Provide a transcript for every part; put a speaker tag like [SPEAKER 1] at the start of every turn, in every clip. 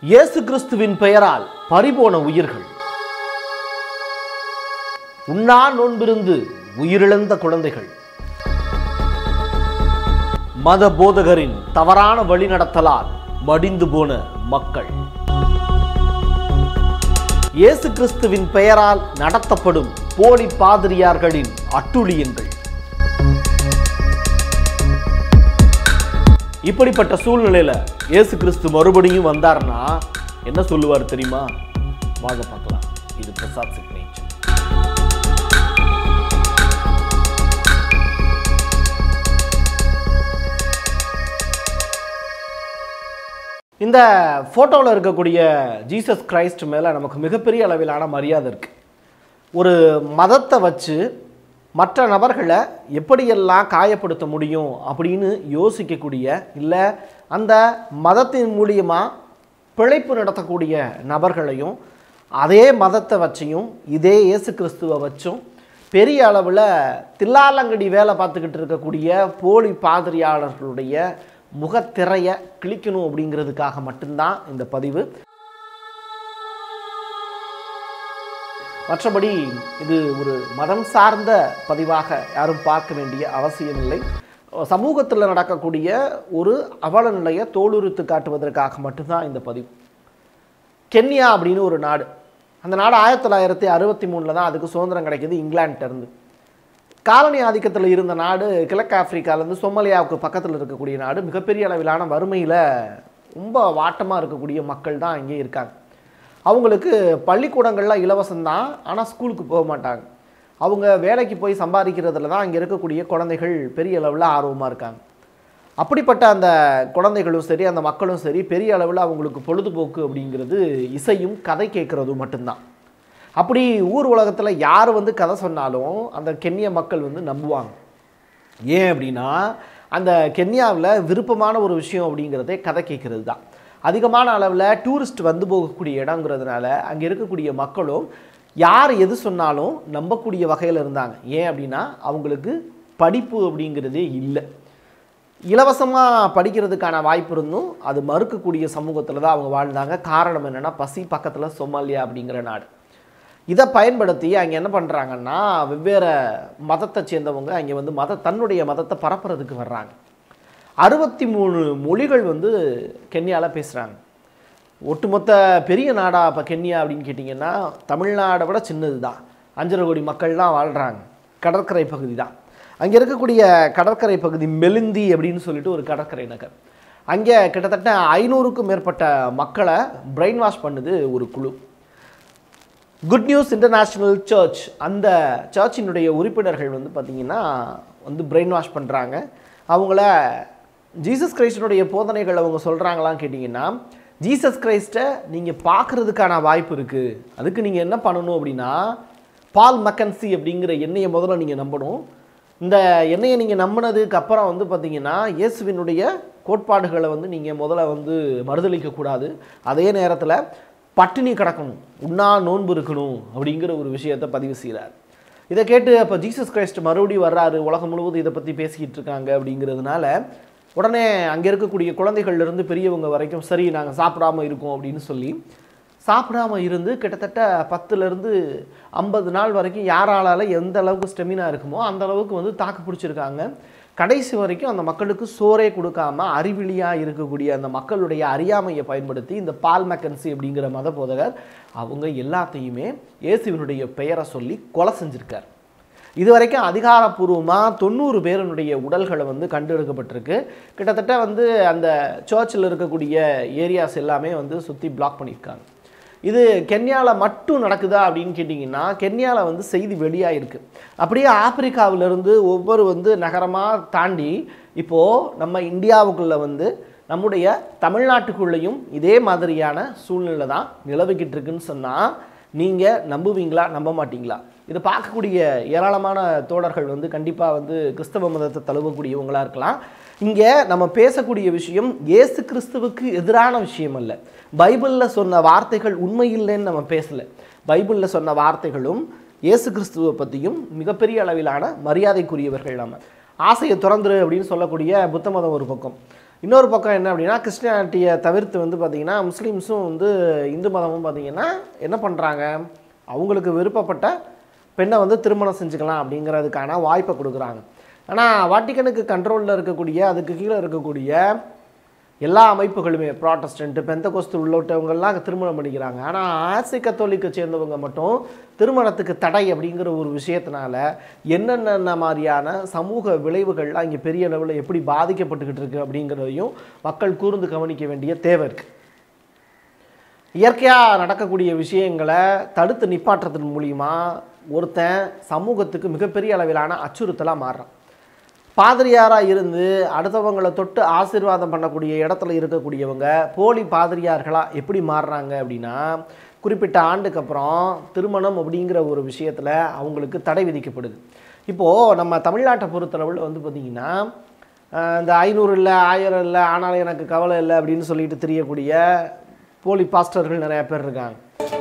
[SPEAKER 1] இயேசு கிறிஸ்துவின் பெயரால் பறிபோன உயிர்கள் உண்ணா நோன்பிருந்து உயிரிழந்த குழந்தைகள் மத போதகரின் தவறான வழிநடத்தலால் மடிந்து போன மக்கள் இயேசு கிறிஸ்துவின் பெயரால் நடத்தப்படும் போலி பாதிரியார்களின் அட்டுழியங்கள் இப்படிப்பட்ட சூழ்நிலையில இயேசு கிறிஸ்து மறுபடியும் வந்தார்னா என்ன சொல்லுவார் தெரியுமா வாங்க பார்க்கலாம் இது பிரசாத் சிக்னேச்சர் இந்த ஃபோட்டோவில் இருக்கக்கூடிய ஜீசஸ் கிரைஸ்ட் மேலே நமக்கு மிகப்பெரிய அளவிலான மரியாதை இருக்குது ஒரு மதத்தை வச்சு மற்ற நபர்களை எப்படியெல்லாம் காயப்படுத்த முடியும் அப்படின்னு யோசிக்கக்கூடிய இல்லை அந்த மதத்தின் மூலியமாக பிழைப்பு நடத்தக்கூடிய நபர்களையும் அதே மதத்தை வச்சியும் இதே இயேசு கிறிஸ்துவை வச்சும் பெரிய அளவில் தில்லாலங்கடி வேலை பார்த்துக்கிட்டு இருக்கக்கூடிய போலி பாதிரியாளர்களுடைய முகத்திரையை கிழிக்கணும் அப்படிங்கிறதுக்காக மட்டும்தான் இந்த பதிவு மற்றபடி இது ஒரு மதம் சார்ந்த பதிவாக யாரும் பார்க்க வேண்டிய அவசியமில்லை சமூகத்தில் நடக்கக்கூடிய ஒரு அவல நிலையை தோலுரித்து காட்டுவதற்காக மட்டும்தான் இந்த பதிவு கென்யா அப்படின்னு ஒரு நாடு அந்த நாடு ஆயிரத்தி தொள்ளாயிரத்தி அறுபத்தி மூணில் தான் அதுக்கு சுதந்திரம் கிடைக்கிது இங்கிலாந்துட்ட இருந்து காலனி ஆதிக்கத்தில் இருந்த நாடு கிழக்கு ஆப்பிரிக்காலேருந்து சொமாலியாவுக்கு பக்கத்தில் இருக்கக்கூடிய நாடு மிகப்பெரிய அளவிலான வறுமையில் ரொம்ப வாட்டமாக இருக்கக்கூடிய மக்கள் தான் இங்கே இருக்காங்க அவங்களுக்கு பள்ளிக்கூடங்கள்லாம் இலவசம்தான் ஆனால் ஸ்கூலுக்கு போக மாட்டாங்க அவங்க வேலைக்கு போய் சம்பாதிக்கிறதுல தான் அங்கே இருக்கக்கூடிய குழந்தைகள் பெரிய அளவில் ஆர்வமாக இருக்காங்க அப்படிப்பட்ட அந்த குழந்தைகளும் சரி அந்த மக்களும் சரி பெரிய அளவில் அவங்களுக்கு பொழுதுபோக்கு அப்படிங்கிறது இசையும் கதை கேட்குறதும் மட்டும்தான் அப்படி ஊர் உலகத்தில் யார் வந்து கதை சொன்னாலும் அந்த கென்ய மக்கள் வந்து நம்புவாங்க ஏன் அப்படின்னா அந்த கென்யாவில் விருப்பமான ஒரு விஷயம் அப்படிங்கிறதே கதை கேட்குறது தான் அதிகமான அளவில் டூரிஸ்ட் வந்து போகக்கூடிய இடங்கிறதுனால அங்கே இருக்கக்கூடிய மக்களும் யார் எது சொன்னாலும் நம்பக்கூடிய வகையில் இருந்தாங்க ஏன் அப்படின்னா அவங்களுக்கு படிப்பு அப்படிங்கிறதே இல்லை இலவசமாக படிக்கிறதுக்கான வாய்ப்பு இருந்தும் அது மறுக்கக்கூடிய சமூகத்தில் தான் அவங்க வாழ்ந்தாங்க காரணம் என்னென்னா பசி பக்கத்தில் சொமாலியா அப்படிங்கிற நாடு இதை பயன்படுத்தி அங்கே என்ன பண்ணுறாங்கன்னா வெவ்வேறு மதத்தை சேர்ந்தவங்க அங்கே வந்து மத தன்னுடைய மதத்தை பரப்புறதுக்கு வர்றாங்க அறுபத்தி மூணு மொழிகள் வந்து கென்யாவில் பேசுகிறாங்க ஒட்டுமொத்த பெரிய நாடா இப்போ கென்யா அப்படின்னு கேட்டிங்கன்னா தமிழ்நாடை விட சின்னது தான் அஞ்சரை கோடி மக்கள் தான் வாழ்கிறாங்க கடற்கரை பகுதி தான் அங்கே இருக்கக்கூடிய கடற்கரை பகுதி மெலிந்தி அப்படின்னு சொல்லிட்டு ஒரு கடற்கரை நகர் அங்கே கிட்டத்தட்ட ஐநூறுக்கும் மேற்பட்ட மக்களை பிரெயின் வாஷ் பண்ணுது ஒரு குழு குட் நியூஸ் இன்டர்நேஷ்னல் சர்ச் அந்த சர்ச்சினுடைய உறுப்பினர்கள் வந்து பார்த்திங்கன்னா வந்து பிரெயின் வாஷ் பண்ணுறாங்க அவங்கள ஜீசஸ் கிரைஸ்டனுடைய போதனைகள் அவங்க சொல்கிறாங்களான்னு கேட்டிங்கன்னா ஜீசஸ் கிரைஸ்ட்டை நீங்கள் பார்க்குறதுக்கான வாய்ப்பு இருக்குது அதுக்கு நீங்கள் என்ன பண்ணணும் அப்படின்னா பால் மக்கன்சி அப்படிங்கிற எண்ணெயை முதல்ல நீங்கள் நம்பணும் இந்த எண்ணெயை நீங்கள் நம்பினதுக்கு அப்புறம் வந்து பார்த்தீங்கன்னா இயேசுவினுடைய கோட்பாடுகளை வந்து நீங்கள் முதல்ல வந்து மறுதளிக்கக்கூடாது அதே நேரத்தில் பட்டினி கிடக்கணும் உண்ணா நோன்பு இருக்கணும் அப்படிங்கிற ஒரு விஷயத்தை பதிவு செய்கிறார் இதை கேட்டு அப்போ ஜீசஸ் கிரைஸ்ட் மறுபடியும் வர்றாரு உலகம் முழுவதும் இதை பற்றி பேசிக்கிட்டு இருக்காங்க அப்படிங்கிறதுனால உடனே அங்கே இருக்கக்கூடிய குழந்தைகள்லேருந்து பெரியவங்க வரைக்கும் சரி நாங்கள் சாப்பிடாம இருக்கோம் அப்படின்னு சொல்லி சாப்பிடாம இருந்து கிட்டத்தட்ட பத்துலேருந்து ஐம்பது நாள் வரைக்கும் யாரால எந்த அளவுக்கு ஸ்டெமினா இருக்குமோ அந்த அளவுக்கு வந்து தாக்கு பிடிச்சிருக்காங்க கடைசி வரைக்கும் அந்த மக்களுக்கு சோறே கொடுக்காம அறிவிலியாக இருக்கக்கூடிய அந்த மக்களுடைய அறியாமையை பயன்படுத்தி இந்த பால் மெக்கன்சி அப்படிங்கிற மத போதகர் அவங்க எல்லாத்தையுமே இயேசுவினுடைய பெயரை சொல்லி கொலை செஞ்சிருக்கார் இது வரைக்கும் அதிகாரப்பூர்வமாக தொண்ணூறு பேருனுடைய உடல்களை வந்து கண்டெடுக்கப்பட்டிருக்கு கிட்டத்தட்ட வந்து அந்த சர்ச்சில் இருக்கக்கூடிய ஏரியாஸ் எல்லாமே வந்து சுற்றி பிளாக் பண்ணியிருக்காங்க இது கென்யாவில் மட்டும் நடக்குதா அப்படின்னு கேட்டிங்கன்னா கென்யாவில் வந்து செய்தி வெளியாகிருக்கு அப்படியே ஆப்பிரிக்காவிலிருந்து ஒவ்வொரு வந்து நகரமாக தாண்டி இப்போது நம்ம இந்தியாவுக்குள்ளே வந்து நம்முடைய தமிழ்நாட்டுக்குள்ளேயும் இதே மாதிரியான சூழ்நிலை தான் நிலவிக்கிட்டு இருக்குன்னு சொன்னால் நீங்கள் நம்புவீங்களா நம்ப மாட்டீங்களா இதை பார்க்கக்கூடிய ஏராளமான தோழர்கள் வந்து கண்டிப்பாக வந்து கிறிஸ்தவ மதத்தை தழுவக்கூடியவங்களாக இருக்கலாம் இங்கே நம்ம பேசக்கூடிய விஷயம் இயேசு கிறிஸ்துவுக்கு எதிரான விஷயம் அல்ல பைபிளில் சொன்ன வார்த்தைகள் உண்மை இல்லைன்னு நம்ம பேசலை பைபிளில் சொன்ன வார்த்தைகளும் இயேசு கிறிஸ்துவை பற்றியும் மிகப்பெரிய அளவிலான மரியாதைக்குரியவர்கள் நம்ம ஆசையை திறந்துரு அப்படின்னு சொல்லக்கூடிய புத்த மதம் ஒரு பக்கம் இன்னொரு பக்கம் என்ன அப்படின்னா கிறிஸ்டியானிட்டியை தவிர்த்து வந்து பார்த்திங்கன்னா முஸ்லீம்ஸும் வந்து இந்து மதமும் பார்த்திங்கன்னா என்ன பண்ணுறாங்க அவங்களுக்கு விருப்பப்பட்ட பெண்ணை வந்து திருமணம் செஞ்சுக்கலாம் அப்படிங்கிறதுக்கான வாய்ப்பை கொடுக்குறாங்க ஆனால் வாட்டிக்கனுக்கு கண்ட்ரோலில் இருக்கக்கூடிய அதுக்கு கீழே இருக்கக்கூடிய எல்லா அமைப்புகளுமே ப்ராட்டஸ்டன்ட் பெந்தகோஸ்து உள்ளவங்கெல்லாம் திருமணம் பண்ணிக்கிறாங்க ஆனால் ஆசி கத்தோலிக்கை சேர்ந்தவங்க மட்டும் திருமணத்துக்கு தடை அப்படிங்கிற ஒரு விஷயத்தினால என்னென்ன மாதிரியான சமூக விளைவுகள்லாம் இங்கே பெரிய அளவில் எப்படி பாதிக்கப்பட்டுக்கிட்டு இருக்கு அப்படிங்கிறதையும் மக்கள் கூர்ந்து கவனிக்க வேண்டிய தேவை இருக்குது இயற்கையாக நடக்கக்கூடிய விஷயங்களை தடுத்து நிப்பாட்டுறதன் மூலிமா ஒருத்தன் சமூகத்துக்கு மிகப்பெரிய அளவிலான அச்சுறுத்தலாக மாறுறான் பாதிரியாராக இருந்து அடுத்தவங்களை தொட்டு ஆசீர்வாதம் பண்ணக்கூடிய இடத்துல இருக்கக்கூடியவங்க போலி பாதிரியார்களாக எப்படி மாறுறாங்க அப்படின்னா குறிப்பிட்ட ஆண்டுக்கு அப்புறம் திருமணம் அப்படிங்கிற ஒரு விஷயத்தில் அவங்களுக்கு தடை விதிக்கப்படுது இப்போது நம்ம தமிழ்நாட்டை பொறுத்தளவில் வந்து பார்த்திங்கன்னா அஹ், இந்த ஐநூறு இல்லை ஆயிரம் இல்லை ஆனாலும் எனக்கு கவலை இல்லை அப்படின்னு சொல்லிட்டு தெரியக்கூடிய போலி பாஸ்டர்கள் நிறைய பேர் இருக்காங்க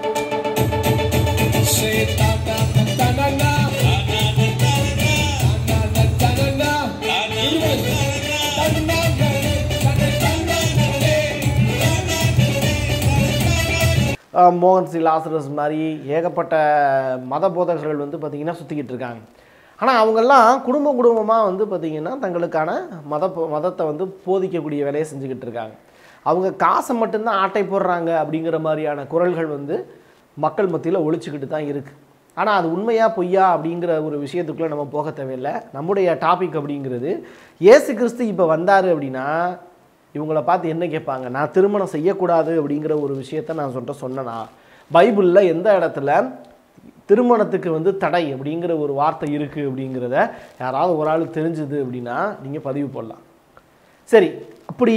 [SPEAKER 1] அஹ் மோகன் சி லாசரஸ் மாதிரி ஏகப்பட்ட மத போதகர்கள் வந்து பார்த்திங்கன்னா சுற்றிக்கிட்டு இருக்காங்க ஆனால் அவங்கெல்லாம் குடும்ப குடும்பமாக வந்து பார்த்திங்கன்னா தங்களுக்கான மத போ- மதத்தை வந்து போதிக்கக்கூடிய வேலையை செஞ்சுக்கிட்டு இருக்காங்க அவங்க காசை மட்டும்தான் ஆட்டை போடுறாங்க அப்படிங்கிற மாதிரியான குரல்கள் வந்து மக்கள் மத்தியில் ஒழிச்சுக்கிட்டு தான் இருக்குது ஆனால் அது உண்மையா பொய்யா அப்படிங்கிற ஒரு விஷயத்துக்குள்ளே நம்ம போக தேவையில்லை நம்முடைய டாபிக் அப்படிங்கிறது இயேசு கிறிஸ்து இப்போ வந்தார் அப்படின்னா இவங்கள பார்த்து என்ன கேட்பாங்க நான் திருமணம் செய்யக்கூடாது அப்படிங்கிற ஒரு விஷயத்த நான் சொல்லிட்டு சொன்னேனா பைபிளில் எந்த இடத்துல திருமணத்துக்கு வந்து தடை அப்படிங்கிற ஒரு வார்த்தை இருக்குது அப்படிங்கிறத யாராவது ஒரு ஆள் தெரிஞ்சுது அப்படின்னா நீங்கள் பதிவு போடலாம் சரி அப்படி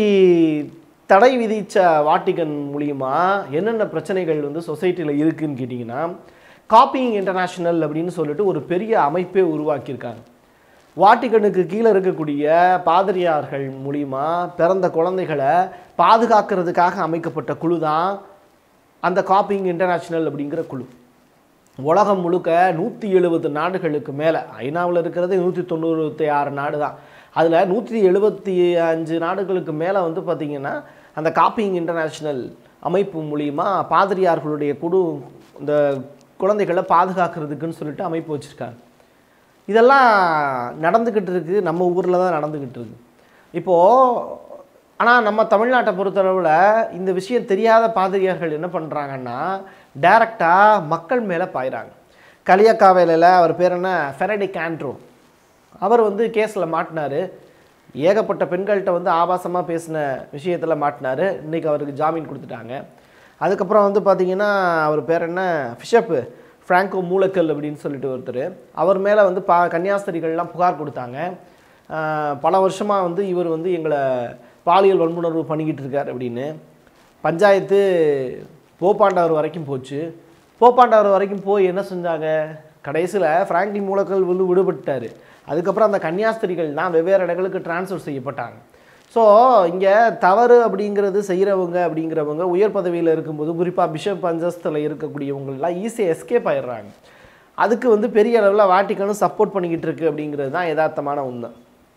[SPEAKER 1] தடை விதித்த வாட்டிகன் மூலியமா என்னென்ன பிரச்சனைகள் வந்து சொசைட்டியில் இருக்குன்னு கேட்டிங்கன்னா காப்பிங் இன்டர்நேஷனல் அப்படின்னு சொல்லிட்டு ஒரு பெரிய அமைப்பே உருவாக்கியிருக்காங்க வாட்டிகனுக்கு கீழே இருக்கக்கூடிய பாதிரியார்கள் மூலியமா பிறந்த குழந்தைகளை பாதுகாக்கிறதுக்காக அமைக்கப்பட்ட குழு தான் அந்த காப்பிங் இன்டர்நேஷனல் அப்படிங்கிற குழு உலகம் முழுக்க நூற்றி எழுபது நாடுகளுக்கு மேலே ஐநாவில் இருக்கிறது நூற்றி தொண்ணூற்றி ஆறு நாடு தான் அதில் நூற்றி எழுபத்தி அஞ்சு நாடுகளுக்கு மேலே வந்து பார்த்திங்கன்னா அந்த காப்பிங் இன்டர்நேஷ்னல் அமைப்பு மூலிமா பாதிரியார்களுடைய குழு இந்த குழந்தைகளை பாதுகாக்கிறதுக்குன்னு சொல்லிட்டு அமைப்பு வச்சுருக்காங்க இதெல்லாம் நடந்துக்கிட்டு இருக்கு நம்ம ஊரில் தான் நடந்துக்கிட்டு இருக்கு இப்போது ஆனால் நம்ம தமிழ்நாட்டை பொறுத்தளவில் இந்த விஷயம் தெரியாத பாதிரியார்கள் என்ன பண்ணுறாங்கன்னா டைரெக்டாக மக்கள் மேலே பாயிறாங்க களியக்காவேலையில் அவர் பேர் என்ன ஃபெரடிக் ஆண்ட்ரோ அவர் வந்து கேஸில் மாட்டினார் ஏகப்பட்ட பெண்கள்கிட்ட வந்து ஆபாசமாக பேசின விஷயத்தில் மாட்டினார் இன்றைக்கி அவருக்கு ஜாமீன் கொடுத்துட்டாங்க அதுக்கப்புறம் வந்து பார்த்தீங்கன்னா அவர் பேர் என்ன ஃபிஷப்பு ஃப்ராங்கோ மூலக்கல் அப்படின்னு சொல்லிட்டு ஒருத்தர் அவர் மேலே வந்து பா கன்னியாஸ்திரிகள்லாம் புகார் கொடுத்தாங்க ஆஹ் பல வருஷமாக வந்து இவர் வந்து எங்களை பாலியல் வன்புணர்வு பண்ணிக்கிட்டு இருக்கார் அப்படின்னு பஞ்சாயத்து போப்பாண்டவர் வரைக்கும் போச்சு போப்பாண்டவர் வரைக்கும் போய் என்ன செஞ்சாங்க கடைசியில் ஃப்ராங்க்லின் மூலக்கல் வந்து விடுபட்டார் அதுக்கப்புறம் அந்த கன்னியாஸ்திரிகள் தான் வெவ்வேறு இடங்களுக்கு டிரான்ஸ்ஃபர் செய்யப்பட்டாங்க ஸோ இங்கே தவறு அப்படிங்கிறது செய்கிறவங்க அப்படிங்கிறவங்க உயர் பதவியில் இருக்கும்போது குறிப்பாக பிஷப் அந்தஸ்தில் இருக்கக்கூடியவங்களாம் ஈஸியாக எஸ்கேப் ஆயிடுறாங்க அதுக்கு வந்து பெரிய அளவில் வாட்டிக்கனும் சப்போர்ட் பண்ணிக்கிட்டு இருக்கு அப்படிங்கிறது தான் யதார்த்தமான உண்மை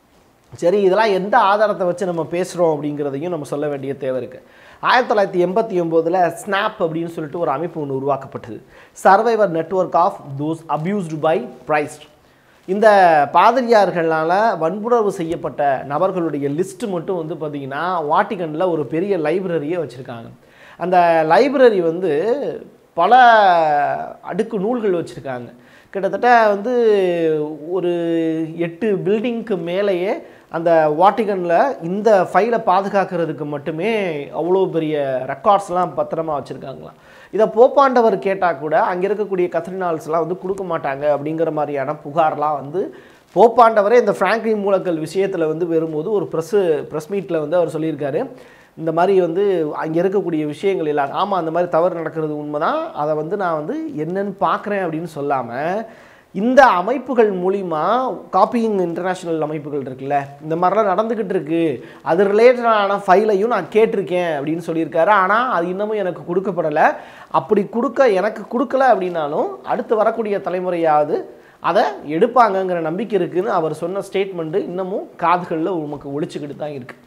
[SPEAKER 1] சரி இதெல்லாம் எந்த ஆதாரத்தை வச்சு நம்ம பேசுகிறோம் அப்படிங்கிறதையும் நம்ம சொல்ல வேண்டிய தேவை இருக்குது ஆயிரத்தி தொள்ளாயிரத்தி எண்பத்தி ஒம்போதில் ஸ்னாப் அப்படின்னு சொல்லிட்டு ஒரு அமைப்பு ஒன்று உருவாக்கப்பட்டது survivor network of those abused by priests இந்த பாதிரியார்களால் வன்புணர்வு செய்யப்பட்ட நபர்களுடைய லிஸ்ட்டு மட்டும் வந்து பார்த்திங்கன்னா வாட்டிகனில் ஒரு பெரிய லைப்ரரியை வச்சுருக்காங்க அந்த லைப்ரரி வந்து பல அடுக்கு நூல்கள் வச்சுருக்காங்க கிட்டத்தட்ட வந்து ஒரு எட்டு பில்டிங்க்கு மேலேயே அந்த வாட்டிகனில் இந்த ஃபைலை பாதுகாக்கிறதுக்கு மட்டுமே அவ்வளோ பெரிய ரெக்கார்ட்ஸ்லாம் பத்திரமா வச்சுருக்காங்களாம் இதை போப்பாண்டவர் கேட்டால் கூட அங்கே இருக்கக்கூடிய கத்ரினால்ஸ்லாம் வந்து கொடுக்க மாட்டாங்க அப்படிங்கிற மாதிரியான புகார்லாம் வந்து போப்பாண்டவரே இந்த ஃப்ராங்க்லின் மூலக்கல் விஷயத்தில் வந்து வரும்போது ஒரு ப்ரெஸ்ஸு ப்ரெஸ் மீட்டில் வந்து அவர் சொல்லியிருக்காரு இந்த மாதிரி வந்து அங்கே இருக்கக்கூடிய விஷயங்கள் எல்லாம் ஆமாம் அந்த மாதிரி தவறு நடக்கிறது உண்மைதான் அதை வந்து நான் வந்து என்னன்னு பார்க்குறேன் அப்படின்னு சொல்லாமல் இந்த அமைப்புகள் மூலிமா காப்பியிங் இன்டர்நேஷ்னல் அமைப்புகள் இருக்குல்ல இந்த மாதிரிலாம் நடந்துக்கிட்டு இருக்கு அது ரிலேட்டடான ஃபைலையும் நான் கேட்டிருக்கேன் அப்படின்னு சொல்லியிருக்காரு ஆனால் அது இன்னமும் எனக்கு கொடுக்கப்படலை அப்படி கொடுக்க எனக்கு கொடுக்கல அப்படின்னாலும் அடுத்து வரக்கூடிய தலைமுறையாவது அதை எடுப்பாங்கங்கிற நம்பிக்கை இருக்குன்னு அவர் சொன்ன ஸ்டேட்மெண்ட்டு இன்னமும் காதுகளில் உமக்கு ஒழிச்சுக்கிட்டு தான் இருக்குது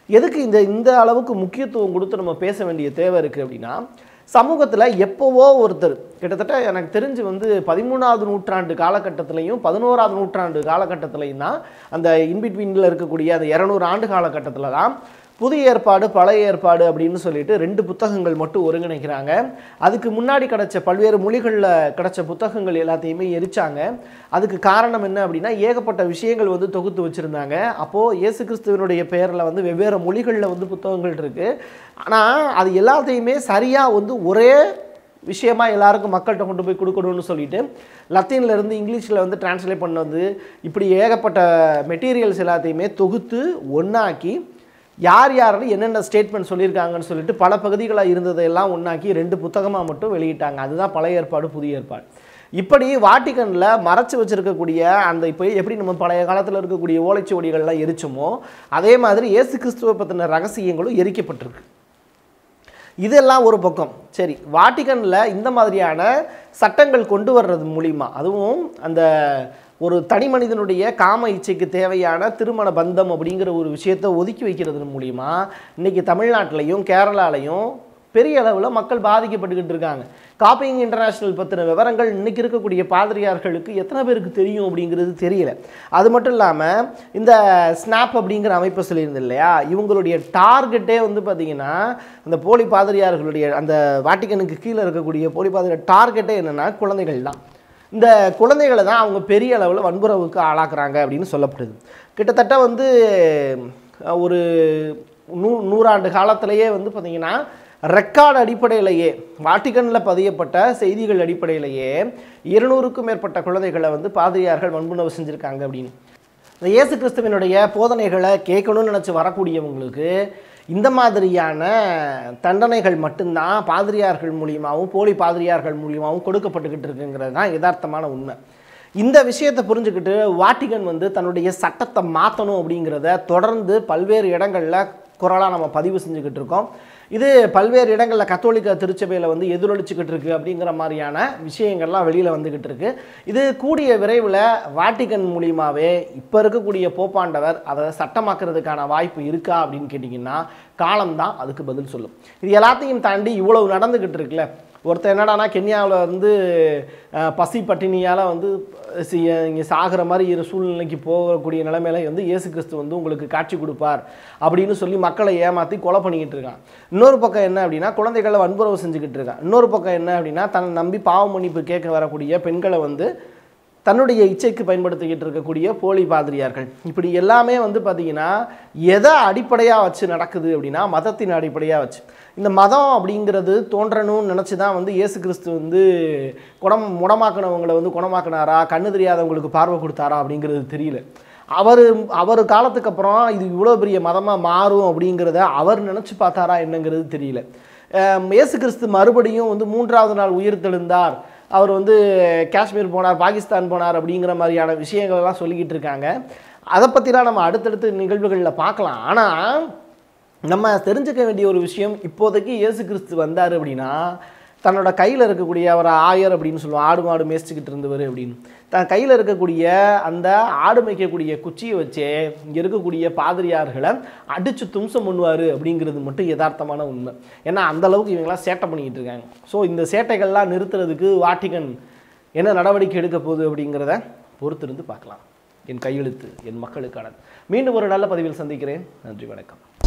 [SPEAKER 1] எதுக்கு இந்த இந்த அளவுக்கு முக்கியத்துவம் கொடுத்து நம்ம பேச வேண்டிய தேவை இருக்குது அப்படின்னா சமூகத்தில் எப்போவோ ஒருத்தர் கிட்டத்தட்ட எனக்கு தெரிஞ்சு வந்து பதிமூணாவது நூற்றாண்டு காலகட்டத்திலையும் பதினோராவது நூற்றாண்டு காலகட்டத்திலையும் தான் அந்த இன்பிட்வீனில் இருக்கக்கூடிய அந்த இரநூறு ஆண்டு காலகட்டத்தில் தான் புதிய ஏற்பாடு பழைய ஏற்பாடு அப்படின்னு சொல்லிட்டு ரெண்டு புத்தகங்கள் மட்டும் ஒருங்கிணைக்கிறாங்க அதுக்கு முன்னாடி கிடைச்ச பல்வேறு மொழிகளில் கிடைச்ச புத்தகங்கள் எல்லாத்தையுமே எரிச்சாங்க அதுக்கு காரணம் என்ன அப்படின்னா ஏகப்பட்ட விஷயங்கள் வந்து தொகுத்து வச்சுருந்தாங்க அப்போது இயேசு கிறிஸ்துவனுடைய பெயரில் வந்து வெவ்வேறு மொழிகளில் வந்து புத்தகங்கள் இருக்குது ஆனால் அது எல்லாத்தையுமே சரியாக வந்து ஒரே விஷயமா எல்லாருக்கும் மக்கள்கிட்ட கொண்டு போய் கொடுக்கணும்னு சொல்லிட்டு லத்தீன்ல இருந்து இங்கிலீஷில் வந்து டிரான்ஸ்லேட் பண்ணது இப்படி ஏகப்பட்ட மெட்டீரியல்ஸ் எல்லாத்தையுமே தொகுத்து ஒன்றாக்கி யார் யாரும் என்னென்ன ஸ்டேட்மெண்ட் சொல்லியிருக்காங்கன்னு சொல்லிட்டு பல பகுதிகளாக இருந்ததையெல்லாம் ஒன்றாக்கி ரெண்டு புத்தகமாக மட்டும் வெளியிட்டாங்க அதுதான் பழைய ஏற்பாடு புதிய ஏற்பாடு இப்படி வாட்டிக்கனில் மறைச்சு வச்சிருக்கக்கூடிய அந்த இப்போ எப்படி நம்ம பழைய காலத்தில் இருக்கக்கூடிய ஓலைச்சுவடிகள்லாம் எரிச்சோமோ அதே மாதிரி இயேசு கிறிஸ்துவை பற்றின ரகசியங்களும் எரிக்கப்பட்டிருக்கு இதெல்லாம் ஒரு பக்கம் சரி வாட்டிக்கனில் இந்த மாதிரியான சட்டங்கள் கொண்டு வர்றது மூலிமா அதுவும் அந்த ஒரு தனி மனிதனுடைய காம இச்சைக்கு தேவையான திருமண பந்தம் அப்படிங்கிற ஒரு விஷயத்தை ஒதுக்கி வைக்கிறது மூலிமா இன்னைக்கு தமிழ்நாட்டிலையும் கேரளாலையும் பெரிய அளவில் மக்கள் பாதிக்கப்பட்டுக்கிட்டு இருக்காங்க காப்பிங் இன்டர்நேஷ்னல் பற்றின விவரங்கள் இன்னைக்கு இருக்கக்கூடிய பாதிரியார்களுக்கு எத்தனை பேருக்கு தெரியும் அப்படிங்கிறது தெரியல அது மட்டும் இல்லாமல் இந்த ஸ்னாப் அப்படிங்கிற அமைப்பு சொல்லியிருந்தது இல்லையா இவங்களுடைய டார்கெட்டே வந்து பார்த்திங்கன்னா அந்த போலி பாதிரியார்களுடைய அந்த வாட்டிக்கனுக்கு கீழே இருக்கக்கூடிய போலி பாதிரியார் டார்கெட்டே என்னென்னா குழந்தைகள் தான் இந்த குழந்தைகளை தான் அவங்க பெரிய அளவில் வன்புறவுக்கு ஆளாக்குறாங்க அப்படின்னு சொல்லப்படுது கிட்டத்தட்ட வந்து அஹ், ஒரு நூ நூறாண்டு காலத்திலேயே வந்து பார்த்திங்கன்னா ரெக்கார்டு அடிப்படையிலேயே வாட்டிக்கனில் பதியப்பட்ட செய்திகள் அடிப்படையிலேயே இருநூறுக்கும் மேற்பட்ட குழந்தைகளை வந்து பாதிரியார்கள் வன்புணர்வு செஞ்சுருக்காங்க அப்படின்னு இந்த இயேசு கிறிஸ்துவனுடைய போதனைகளை கேட்கணும்னு நினச்சி வரக்கூடியவங்களுக்கு இந்த மாதிரியான தண்டனைகள் மட்டும்தான் பாதிரியார்கள் மூலியமாகவும் போலி பாதிரியார்கள் மூலியமாகவும் கொடுக்கப்பட்டுக்கிட்டு இருக்குங்கிறது தான் யதார்த்தமான உண்மை இந்த விஷயத்தை புரிஞ்சுக்கிட்டு வாட்டிகன் வந்து தன்னுடைய சட்டத்தை மாற்றணும் அப்படிங்கிறத தொடர்ந்து பல்வேறு இடங்களில் குரலாக நம்ம பதிவு செஞ்சுக்கிட்டு இருக்கோம் இது பல்வேறு இடங்களில் கத்தோலிக்க திருச்சபையில் வந்து எதிரொலிச்சுக்கிட்டு இருக்கு அப்படிங்கிற மாதிரியான விஷயங்கள்லாம் வெளியில் வந்துக்கிட்டு இருக்கு இது கூடிய விரைவில் வாட்டிகன் மூலியமாகவே இப்போ இருக்கக்கூடிய போப்பாண்டவர் அதை சட்டமாக்குறதுக்கான வாய்ப்பு இருக்கா அப்படின்னு கேட்டிங்கன்னா காலம்தான் அதுக்கு பதில் சொல்லும் இது எல்லாத்தையும் தாண்டி இவ்வளவு நடந்துக்கிட்டு இருக்குல்ல ஒருத்தர் என்னடானா கென்யாவில் வந்து அஹ், பசி பட்டினியால் வந்து இங்கே சாகிற மாதிரி இரு சூழ்நிலைக்கு போகக்கூடிய நிலைமையில வந்து இயேசு கிறிஸ்து வந்து உங்களுக்கு காட்சி கொடுப்பார் அப்படின்னு சொல்லி மக்களை ஏமாற்றி கொலை பண்ணிக்கிட்டு இருக்கான் இன்னொரு பக்கம் என்ன அப்படின்னா குழந்தைகளை வன்புறவு செஞ்சுக்கிட்டு இருக்கான் இன்னொரு பக்கம் என்ன அப்படின்னா தன்னை நம்பி பாவ மன்னிப்பு கேட்க வரக்கூடிய பெண்களை வந்து தன்னுடைய இச்சைக்கு பயன்படுத்திக்கிட்டு இருக்கக்கூடிய போலி பாதிரியார்கள் இப்படி எல்லாமே வந்து பார்த்தீங்கன்னா எதை அடிப்படையாக வச்சு நடக்குது அப்படின்னா மதத்தின் அடிப்படையாக வச்சு இந்த மதம் அப்படிங்கிறது தோன்றணும்னு நினச்சி தான் வந்து இயேசு கிறிஸ்து வந்து குணம் முடமாக்கினவங்களை வந்து குணமாக்கினாரா கண்ணு தெரியாதவங்களுக்கு பார்வை கொடுத்தாரா அப்படிங்கிறது தெரியல அவர் அவர் காலத்துக்கு அப்புறம் இது இவ்வளோ பெரிய மதமாக மாறும் அப்படிங்கிறத அவர் நினச்சி பார்த்தாரா என்னங்கிறது தெரியல அஹ் இயேசு கிறிஸ்து மறுபடியும் வந்து மூன்றாவது நாள் உயிர் தெழுந்தார் அவர் வந்து காஷ்மீர் போனார் பாகிஸ்தான் போனார் அப்படிங்கிற மாதிரியான விஷயங்கள் எல்லாம் சொல்லிக்கிட்டு இருக்காங்க அதை பற்றிலாம் நம்ம அடுத்தடுத்த நிகழ்வுகளில் பார்க்கலாம் ஆனால் நம்ம தெரிஞ்சுக்க வேண்டிய ஒரு விஷயம் இப்போதைக்கு இயேசு கிறிஸ்து வந்தார் அப்படின்னா தன்னோட கையில் இருக்கக்கூடிய அவர் ஆயர் அப்படின்னு சொல்லுவோம் ஆடு மாடு மேய்ச்சிக்கிட்டு இருந்தவர் அப்படின்னு தன் கையில் இருக்கக்கூடிய அந்த ஆடு மேய்க்கக்கூடிய குச்சியை வச்சே இங்கே இருக்கக்கூடிய பாதிரியார்களை அடித்து தும்சம் பண்ணுவார் அப்படிங்கிறது மட்டும் யதார்த்தமான உண்மை ஏன்னா அந்த அளவுக்கு இவங்கெல்லாம் சேட்டை பண்ணிக்கிட்டு இருக்காங்க ஸோ இந்த சேட்டைகள்லாம் நிறுத்துறதுக்கு வாட்டிகன் என்ன நடவடிக்கை எடுக்க போகுது அப்படிங்கிறத பொறுத்திருந்து பார்க்கலாம் என் கையெழுத்து என் மக்களுக்கான மீண்டும் ஒரு நல்ல பதிவில் சந்திக்கிறேன் நன்றி வணக்கம்